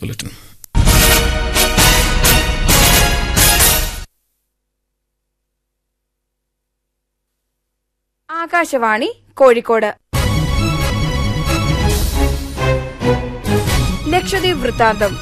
bulletin Akashvani Kozhikode Lakshadweep വൃത്താന്തം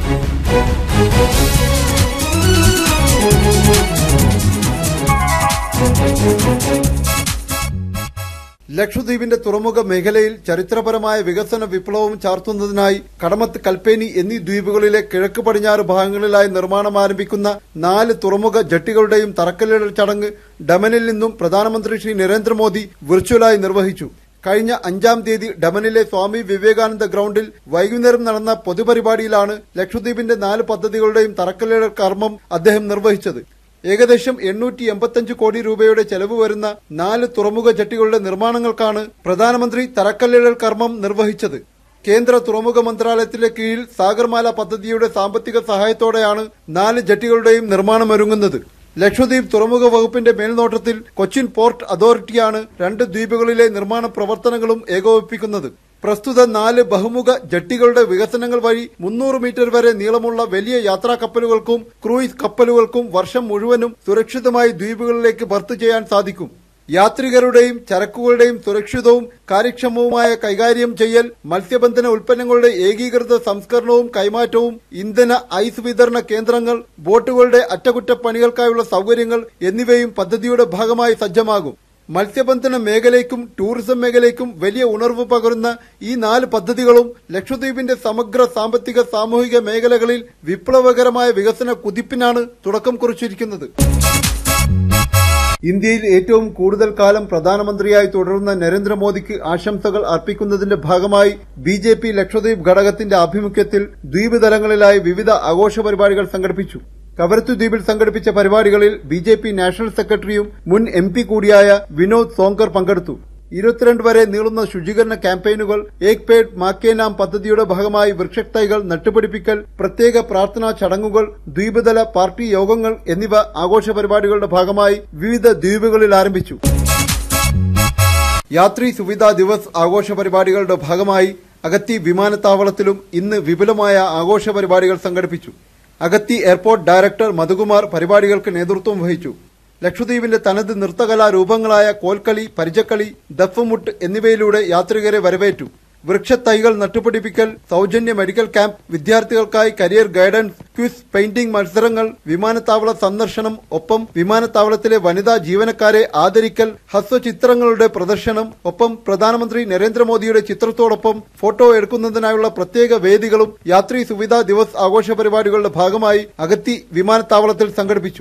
ലക്ഷദ്വീപിന്റെ തുറമുഖ മേഖലയിൽ ചരിത്രപരമായ വികസന വിപ്ലവം ചാർത്തുന്നതിനായി കടമത്ത് കൽപ്പേനി എന്നീ ദ്വീപുകളിലെ കിഴക്ക് പടിഞ്ഞാറ് ഭാഗങ്ങളിലായി നിർമ്മാണം ആരംഭിക്കുന്ന നാല് തുറമുഖ ജട്ടികളുടെയും തറക്കല്ലിടൽ ചടങ്ങ് ഡമനിൽ നിന്നും പ്രധാനമന്ത്രി ശ്രീ നരേന്ദ്രമോദി വിർച്വലായി നിർവഹിച്ചു കഴിഞ്ഞ അഞ്ചാം തീയതി ഡമനിലെ സ്വാമി വിവേകാനന്ദ ഗ്രൌണ്ടിൽ വൈകുന്നേരം നടന്ന പൊതുപരിപാടിയിലാണ് ലക്ഷദ്വീപിന്റെ നാല് പദ്ധതികളുടെയും തറക്കല്ലിടൽ കർമ്മം അദ്ദേഹം നിർവഹിച്ചത് ഏകദേശം എണ്ണൂറ്റി എൺപത്തഞ്ച് കോടി രൂപയുടെ ചെലവ് വരുന്ന നാല് തുറമുഖ ജട്ടികളുടെ നിർമ്മാണങ്ങൾക്കാണ് പ്രധാനമന്ത്രി തറക്കല്ലിടൽ കർമ്മം നിർവഹിച്ചത് കേന്ദ്ര തുറമുഖ മന്ത്രാലയത്തിന്റെ കീഴിൽ സാഗർമാല പദ്ധതിയുടെ സാമ്പത്തിക സഹായത്തോടെയാണ് നാല് ജട്ടികളുടെയും നിർമ്മാണമൊരുങ്ങുന്നത് ലക്ഷദ്വീപ് തുറമുഖ വകുപ്പിന്റെ മേൽനോട്ടത്തിൽ കൊച്ചിൻ പോർട്ട് അതോറിറ്റിയാണ് രണ്ട് ദ്വീപുകളിലെ നിർമ്മാണ പ്രവർത്തനങ്ങളും ഏകോപിപ്പിക്കുന്നത് പ്രസ്തുത നാല് ബഹുമുഖ ജട്ടികളുടെ വികസനങ്ങൾ വഴി മുന്നൂറ് മീറ്റർ വരെ നീളമുള്ള വലിയ യാത്രാ കപ്പലുകൾക്കും ക്രൂയിസ് കപ്പലുകൾക്കും വർഷം മുഴുവനും സുരക്ഷിതമായി ദ്വീപുകളിലേക്ക് ബർത്ത് ചെയ്യാൻ സാധിക്കും യാത്രികരുടെയും ചരക്കുകളുടെയും സുരക്ഷിതവും കാര്യക്ഷമവുമായ കൈകാര്യം ചെയ്യൽ മത്സ്യബന്ധന ഉൽപ്പന്നങ്ങളുടെ ഏകീകൃത സംസ്കരണവും കൈമാറ്റവും ഇന്ധന ഐസ് വിതരണ കേന്ദ്രങ്ങൾ ബോട്ടുകളുടെ അറ്റകുറ്റപ്പണികൾക്കായുള്ള സൗകര്യങ്ങൾ എന്നിവയും പദ്ധതിയുടെ ഭാഗമായി സജ്ജമാകും മത്സ്യബന്ധന മേഖലയ്ക്കും ടൂറിസം മേഖലയ്ക്കും വലിയ ഉണർവ് പകരുന്ന ഈ നാല് പദ്ധതികളും ലക്ഷദ്വീപിന്റെ സമഗ്ര സാമ്പത്തിക സാമൂഹിക മേഖലകളിൽ വിപ്ലവകരമായ വികസന കുതിപ്പിനാണ് തുടക്കം കുറിച്ചിരിക്കുന്നത് ഇന്ത്യയിൽ ഏറ്റവും കൂടുതൽ കാലം പ്രധാനമന്ത്രിയായി തുടരുന്ന നരേന്ദ്രമോദിക്ക് ആശംസകൾ അർപ്പിക്കുന്നതിന്റെ ഭാഗമായി ബി ജെ പി ലക്ഷദ്വീപ് ഘടകത്തിന്റെ ആഭിമുഖ്യത്തിൽ ദ്വീപ് തലങ്ങളിലായി വിവിധ ആഘോഷ പരിപാടികൾ സംഘടിപ്പിച്ചു കവരത്തു ദ്വീപിൽ സംഘടിപ്പിച്ച പരിപാടികളിൽ ബി ജെ പി നാഷണൽ സെക്രട്ടറിയും മുൻ എം പി കൂടിയായ വിനോദ് സോങ്കർ പങ്കെടുത്തു ഇരുപത്തിരണ്ട് വരെ നീളുന്ന ശുചീകരണ ക്യാമ്പയിനുകൾ ഏക് പേഡ് മാക്കേ നാം പദ്ധതിയുടെ ഭാഗമായി വൃക്ഷത്തൈകൾ നട്ടുപിടിപ്പിക്കൽ പ്രത്യേക പ്രാർത്ഥനാ ചടങ്ങുകൾ ദ്വീപതല പാർട്ടി യോഗങ്ങൾ എന്നിവ ആഘോഷ പരിപാടികളുടെ ഭാഗമായി വിവിധ ദ്വീപുകളിൽ ആരംഭിച്ചു യാത്രി സുവിധാ ദിവസ് ആഘോഷ പരിപാടികളുടെ ഭാഗമായി അഗത്തി വിമാനത്താവളത്തിലും ഇന്ന് വിപുലമായ ആഘോഷ പരിപാടികൾ സംഘടിപ്പിച്ചു അഗത്തി എയർപോർട്ട് ഡയറക്ടർ മധുകുമാർ പരിപാടികൾക്ക് നേതൃത്വം വഹിച്ചു ലക്ഷദ്വീപിന്റെ തനത് നൃത്തകലാരൂപങ്ങളായ കോൽക്കളി പരിചക്കളി ദഫ്മുട്ട് എന്നിവയിലൂടെ യാത്രികരെ വരവേറ്റു വൃക്ഷത്തൈകൾ നട്ടുപിടിപ്പിക്കൽ സൗജന്യ മെഡിക്കൽ ക്യാമ്പ് വിദ്യാർത്ഥികൾക്കായി കരിയർ ഗൈഡൻസ് ക്വിസ് പെയിന്റിംഗ് മത്സരങ്ങൾ വിമാനത്താവള സന്ദർശനം ഒപ്പം വിമാനത്താവളത്തിലെ വനിതാ ജീവനക്കാരെ ആദരിക്കൽ ഹസ്വചിത്രങ്ങളുടെ പ്രദർശനം ഒപ്പം പ്രധാനമന്ത്രി നരേന്ദ്രമോദിയുടെ ചിത്രത്തോടൊപ്പം ഫോട്ടോ എടുക്കുന്നതിനായുള്ള പ്രത്യേക വേദികളും യാത്രി സുവിധാ ദിവസ് ആഘോഷ പരിപാടികളുടെ ഭാഗമായി അഗത്തി വിമാനത്താവളത്തിൽ സംഘടിപ്പിച്ചു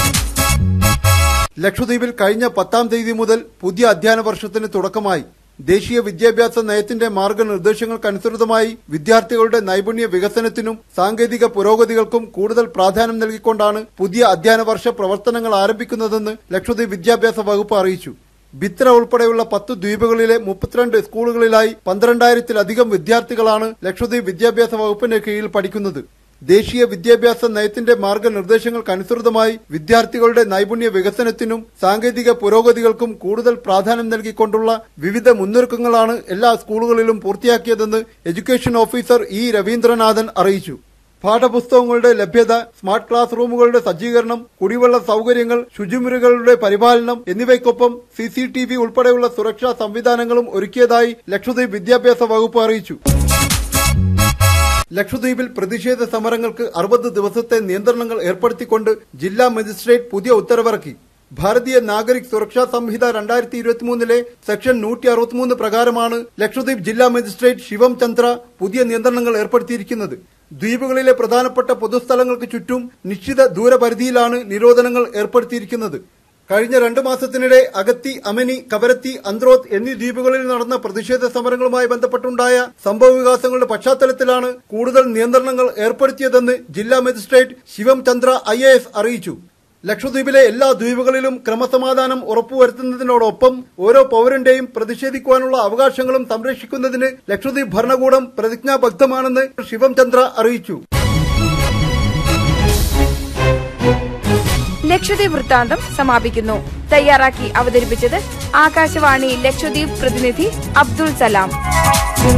ലക്ഷദ്വീപിൽ കഴിഞ്ഞ പത്താം തീയതി മുതൽ പുതിയ അധ്യയന വർഷത്തിന് തുടക്കമായി ദേശീയ വിദ്യാഭ്യാസ നയത്തിന്റെ മാർഗനിർദ്ദേശങ്ങൾക്കനുസൃതമായി വിദ്യാർത്ഥികളുടെ നൈപുണ്യ വികസനത്തിനും സാങ്കേതിക പുരോഗതികൾക്കും കൂടുതൽ പ്രാധാന്യം നൽകിക്കൊണ്ടാണ് പുതിയ അധ്യയന വർഷ പ്രവർത്തനങ്ങൾ ആരംഭിക്കുന്നതെന്ന് ലക്ഷദ്വീപ് വിദ്യാഭ്യാസ വകുപ്പ് അറിയിച്ചു ബിത്ര ഉൾപ്പെടെയുള്ള പത്ത് ദ്വീപുകളിലെ മുപ്പത്തിരണ്ട് സ്കൂളുകളിലായി പന്ത്രണ്ടായിരത്തിലധികം വിദ്യാർത്ഥികളാണ് ലക്ഷദ്വീപ് വിദ്യാഭ്യാസ വകുപ്പിന്റെ കീഴിൽ പഠിക്കുന്നത് ദേശീയ വിദ്യാഭ്യാസ നയത്തിന്റെ മാർഗനിർദ്ദേശങ്ങൾക്കനുസൃതമായി വിദ്യാർത്ഥികളുടെ നൈപുണ്യ വികസനത്തിനും സാങ്കേതിക പുരോഗതികൾക്കും കൂടുതൽ പ്രാധാന്യം നൽകിക്കൊണ്ടുള്ള വിവിധ മുന്നൊരുക്കങ്ങളാണ് എല്ലാ സ്കൂളുകളിലും പൂർത്തിയാക്കിയതെന്ന് എഡ്യൂക്കേഷൻ ഓഫീസർ ഇ രവീന്ദ്രനാഥൻ അറിയിച്ചു പാഠപുസ്തകങ്ങളുടെ ലഭ്യത സ്മാർട്ട് ക്ലാസ് റൂമുകളുടെ സജ്ജീകരണം കുടിവെള്ള സൗകര്യങ്ങൾ ശുചിമുറികളുടെ പരിപാലനം എന്നിവയ്ക്കൊപ്പം സി സി ടി വി ഉൾപ്പെടെയുള്ള സുരക്ഷാ സംവിധാനങ്ങളും ഒരുക്കിയതായി ലക്ഷദ്വീപ് വിദ്യാഭ്യാസ വകുപ്പ് അറിയിച്ചു ലക്ഷദ്വീപിൽ പ്രതിഷേധ സമരങ്ങൾക്ക് അറുപത് ദിവസത്തെ നിയന്ത്രണങ്ങൾ ഏർപ്പെടുത്തിക്കൊണ്ട് ജില്ലാ മജിസ്ട്രേറ്റ് പുതിയ ഉത്തരവിറക്കി ഭാരതീയ നാഗരിക് സുരക്ഷാ സംഹിത രണ്ടായിരത്തി ഇരുപത്തിമൂന്നിലെ സെക്ഷൻ നൂറ്റി അറുപത്തിമൂന്ന് പ്രകാരമാണ് ലക്ഷദ്വീപ് ജില്ലാ മജിസ്ട്രേറ്റ് ശിവം ചന്ദ്ര പുതിയ നിയന്ത്രണങ്ങൾ ഏർപ്പെടുത്തിയിരിക്കുന്നത് ദ്വീപുകളിലെ പ്രധാനപ്പെട്ട പൊതുസ്ഥലങ്ങൾക്ക് ചുറ്റും നിശ്ചിത ദൂരപരിധിയിലാണ് നിരോധനങ്ങൾ ഏർപ്പെടുത്തിയിരിക്കുന്നത് കഴിഞ്ഞ രണ്ടു മാസത്തിനിടെ അഗത്തി അമനി കവരത്തി അന്ത്രോത്ത് എന്നീ ദ്വീപുകളിൽ നടന്ന പ്രതിഷേധ സമരങ്ങളുമായി ബന്ധപ്പെട്ടുണ്ടായ സംഭവ വികാസങ്ങളുടെ പശ്ചാത്തലത്തിലാണ് കൂടുതൽ നിയന്ത്രണങ്ങൾ ഏർപ്പെടുത്തിയതെന്ന് ജില്ലാ മജിസ്ട്രേറ്റ് ശിവം ചന്ദ്ര ഐ അറിയിച്ചു ലക്ഷദ്വീപിലെ എല്ലാ ദ്വീപുകളിലും ക്രമസമാധാനം ഉറപ്പുവരുത്തുന്നതിനോടൊപ്പം ഓരോ പൌരന്റെയും പ്രതിഷേധിക്കുവാനുള്ള അവകാശങ്ങളും സംരക്ഷിക്കുന്നതിന് ലക്ഷദ്വീപ് ഭരണകൂടം പ്രതിജ്ഞാബദ്ധമാണെന്ന് ശിവം ചന്ദ്ര അറിയിച്ചു ലക്ഷദ്വീപ് വൃത്താന്തം സമാപിക്കുന്നു തയ്യാറാക്കി അവതരിപ്പിച്ചത് ആകാശവാണി ലക്ഷദ്വീപ് പ്രതിനിധി അബ്ദുൾ സലാം